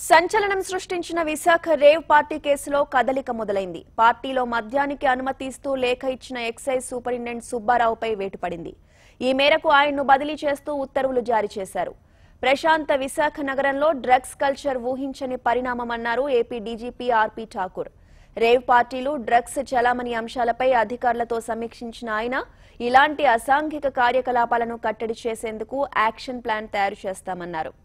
సంచలనం సృష్టించిన Visakha rave party కేసులో కదలిక మొదలైంది పార్టీలో మద్యానికి అనుమతిస్తూ లేఖ ఇచ్చిన ఎక్సైజ్ సూపరింటెండెంట్ సుబ్బారావుపై వేటుపడింది ఈ మేరకు ఆయన్ను బదిలీ చేస్తూ ఉత్తర్వులు జారీ చేశారు ప్రశాంత విశాఖ నగరంలో డ్రగ్స్ కల్చర్ ఊహించని పరిణామమన్నారు AP DGP RP Thakur rave parties drugs చలామణి అంశాలపై అధికారులతో సమీక్షించిన ఆయన ఇలాంటి అసాంఘిక కార్యకలాపాలను కట్టడి చేసేందుకు యాక్షన్ ప్లాన్ తయారు చేస్తామన్నారు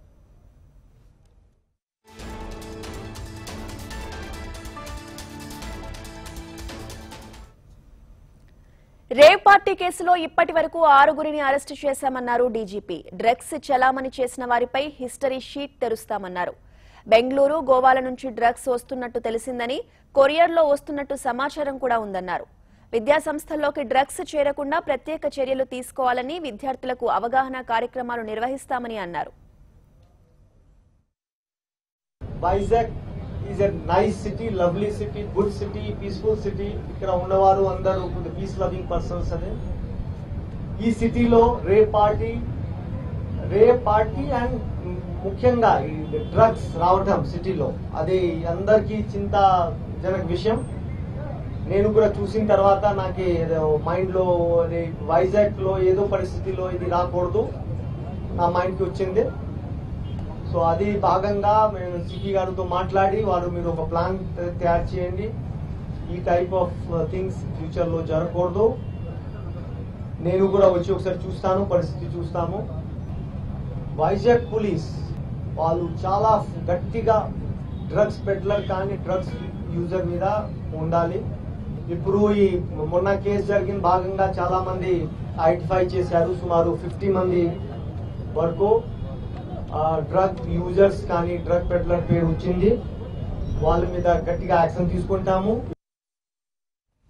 రేవ్ పార్టీ కేసులో ఇప్పటి వరకు ఆరుగురిని అరెస్టు చేశామన్నారు డీజీపీ డ్రగ్స్ చలామణి చేసిన వారిపై హిస్టరీ షీట్ తెరుస్తామన్నారు బెంగళూరు గోవాల నుంచి డ్రగ్స్ వస్తున్నట్టు తెలిసిందని కొరియర్లో వస్తున్నట్టు సమాచారం కూడా ఉందన్నారు విద్యా సంస్థల్లోకి డ్రగ్స్ చేరకుండా ప్రత్యేక చర్యలు తీసుకోవాలని విద్యార్థులకు అవగాహన కార్యక్రమాలు నిర్వహిస్తామని అన్నారు Vizag is a nice city lovely city good city peaceful city ఇక్కడ ఉన్నవారు అందరూ పీస్ లవింగ్ పర్సన్స్ అనే ఈ సిటీలో rave party rave party and ముఖ్యంగా ఈ డ్రగ్స్ రావటం సిటీలో అది అందరికీ చింతాజనక విషయం నేను కూడా చూసిన తర్వాత నాకు మైండ్ లో అది వైజాగ్ లో ఏదో పరిస్థితిలో ఇది రాకూడదు నా మైండ్ కి వచ్చింది సో అది భాగంగా మేము సిపి గారితో మాట్లాడి వారు మీరు ఒక ప్లాన్ తయారు చేయండి ఈ టైప్ ఆఫ్ థింగ్స్ ఫ్యూచర్ లో జరగకూడదు నేను కూడా వచ్చి ఒకసారి చూస్తాను పరిస్థితి చూస్తాము వైజాగ్ పోలీస్ వాళ్ళు చాలా గట్టిగా డ్రగ్స్ పెడ్లర్ కానీ డ్రగ్స్ యూజర్ మీద ఉండాలి ఇప్పుడు ఈ మొన్న కేసు జరిగిన భాగంగా చాలా మంది ఐడెంటిఫై చేశారు సుమారు ఫిఫ్టీ మంది వరకు డ్రగ్ యూజర్స్ కానీ డ్రగ్ పెడ్లర్ పేరు వచ్చింది వాళ్ళ మీద గట్టిగా యాక్షన్ తీసుకుంటాము